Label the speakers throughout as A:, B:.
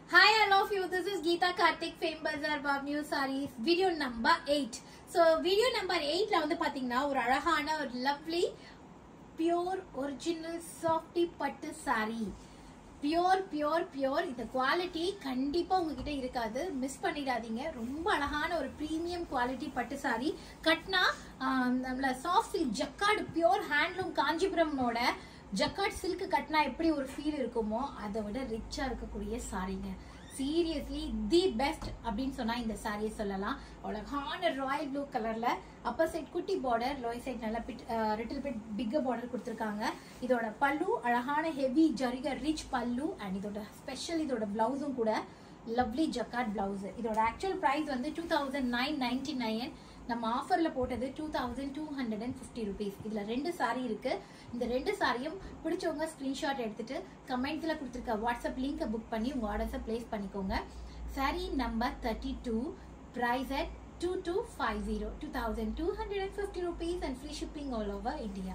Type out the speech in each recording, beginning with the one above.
A: Hi, all of you. This is Geeta Karthik, Fame Bazaar Bob News Sarees, video number 8. So, video number 8 ல வந்து பாத்தீங்கன்னா ஒரு அழகான ஒரு லவ்லி பியோர் ஒரிஜினல் சாஃப்டி பட்டு saree pure pure pure இந்த quality கண்டிப்பா உங்ககிட்ட இருக்காது மிஸ் பண்ணிடாதீங்க ரொம்ப அழகான ஒரு ப்ரீமியம் குவாலிட்டி பட்டு saree கட்னா ஆம், நம்மள soft silk jacquard pure handloom காஞ்சிபுரம்னோட ஜக்கார்ட் சில்க் கட்னா எப்படி ஒரு ஃபீல் இருக்குமோ அதை விட ரிச்சா இருக்கக்கூடிய சாரீங்க சீரியஸ்லி தி பெஸ்ட் அப்படின்னு சொன்னா இந்த சாரியை சொல்லலாம் அழகான ராயல் ப்ளூ கலர்ல அப்பர் சைட் குட்டி பார்டர் லோயர் சைட் நல்ல bit little bit bigger border கொடுத்துருக்காங்க இதோட பல்லு அழகான ஹெவி ஜரிக ரிச் பல்லு அண்ட் இதோட ஸ்பெஷல் இதோட பிளவுஸும் கூட லவ்லி ஜக்கார்ட் பிளவுஸ் இதோட ஆக்சுவல் பிரைஸ் வந்து two thousand nine ninety nine நம்ம ஆஃபர்ல போட்டது two thousand two hundred and fifty rupees இதுல ரெண்டு சாரி இருக்கு இந்த ரெண்டு சாரியும் பிடிச்சவங்க ஸ்கிரீன்ஷாட் எடுத்துட்டு கமெண்ட்ஸ்ல கொடுத்துருக்க வாட்ஸ்அப் லிங்கை புக் பண்ணி உங்க ஆர்டர்ஸை பிளேஸ் பண்ணிக்கோங்க sari number thirty two price at two two five zero two thousand two hundred and fifty rupees and free shipping all over India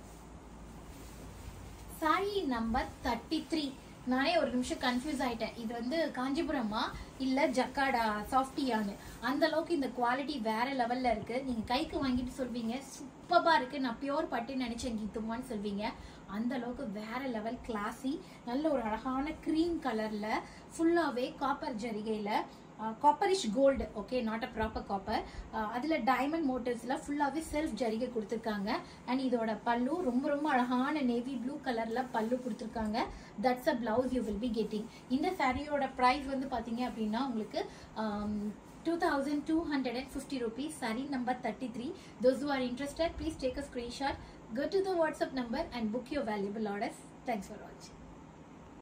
A: sari number thirty three நானே ஒரு நிமிஷம் கன்ஃபியூஸ் ஆயிட்டேன் இது வந்து காஞ்சிபுரமா இல்ல ஜக்காடா சாஃப்டியான்னு அந்த அளவுக்கு இந்த குவாலிட்டி வேற லெவல்ல இருக்கு நீங்க கைக்கு வாங்கிட்டு சொல்வீங்க சூப்பரா இருக்கு நான் பியோர் பட்டு நினைச்சேன் கீத்துமான்னு சொல்வீங்க அந்த அளவுக்கு வேற லெவல் கிளாஸி நல்ல ஒரு அழகான க்ரீம் கலர்ல ஃபுல்லாவே காப்பர் ஜரிகையில copperish gold okay not a proper copper அதில் டைமண்ட் மோட்டிவ்ஸில் ஃபுல்லாகவே செல்ஃப் ஜரிகை கொடுத்துருக்காங்க அண்ட் இதோட பல்லு ரொம்ப ரொம்ப அழகான நேவி ப்ளூ கலரில் பல்லு கொடுத்துருக்காங்க that's a blouse you will be getting இந்த சாரியோட ப்ரைஸ் வந்து பார்த்தீங்க அப்படின்னா உங்களுக்கு two thousand two hundred and fifty rupees sari number thirty three those who are interested please take a screenshot go to the WhatsApp number and book your valuable orders. Thanks for watching.